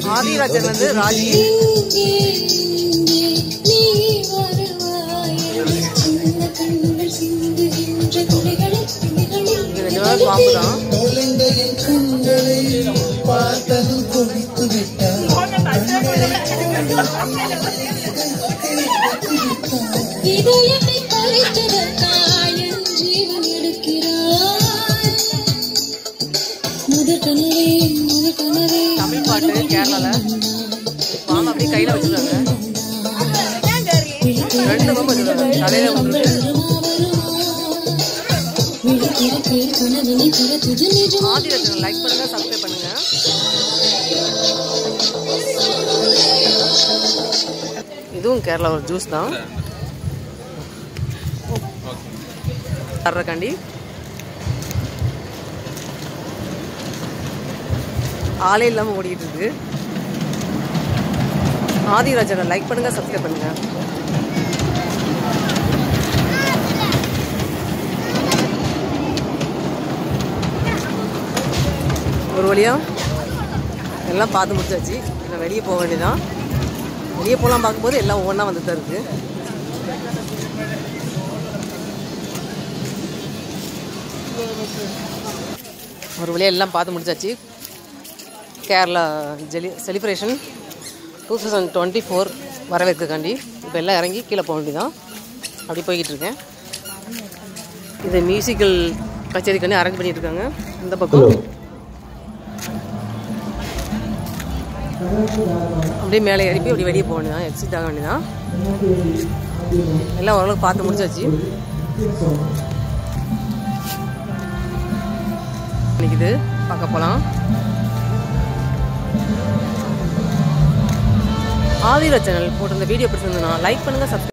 ஆதிராஜன் வந்து ராஜி இங்கே இங்கே நீ வருவாய் சின்ன கண்கள் சிந்துகின்ற துளிகளில் துளிகளில் இது நிஜமாவே பாம்பு தான் நுழைந்த என் கண்களை பார்த்ததும் கொடித்து விட்டார் இதயத்தை பறித்ததற்காய் என் ஜீவன் எடுக்கிறாய் முதற் கனவே முதற் கனவே தமிழ் பாட்டு கேரளால பாம்பு அப்படியே கையில வச்சிருக்காங்க ரெண்டு பாம்பு வச்சிருக்காங்க தலையில வந்து ஆதிராஜன் லைக் பண்ணுங்க சப்ஸ்கிரைப் பண்ணுங்க இதுவும் கேரளா ஒரு ஜூஸ் தான் தர்றக்காண்டி ஆளே இல்லாமல் ஓடிட்டு இருக்கு ஆதிராஜனை லைக் பண்ணுங்க சப்ஸ்கிரைப் பண்ணுங்க ஒரு வழியா எல்லாம் பார்த்து முடிச்சாச்சு நான் வெளியே போக வேண்டியதான் வெளியே போகலாம் பார்க்கும்போது எல்லாம் ஒவ்வொன்றா வந்து தான் இருக்கு ஒரு வழியாக எல்லாம் பார்த்து முடிச்சாச்சு கேரளா ஜெலி celebration two thousand twenty four வரவேற்கக்காண்டி இப்போ எல்லாம் இறங்கி கீழே போக வேண்டியதான் அப்படி போய்கிட்டு இருக்கேன் இது மியூசிக்கல் கச்சேரிக்காண்டி அரேஞ்ச் பண்ணிட்டு இருக்காங்க இந்த பக்கம் அப்படியே மேலே ஏறி போய் அப்படியே வெளியே போக வேண்டியதான் எக்ஸிட் ஆக வேண்டியதான் எல்லாம் ஓரளவுக்கு பார்த்து முடிச்சாச்சு நிற்குது பார்க்க போகலாம் ஆதிரா சேனல் போட்டிருந்த வீடியோ பிடிச்சிருந்ததுன்னா லைக் பண்ணுங்கள் சப்ஸ்கிரைப்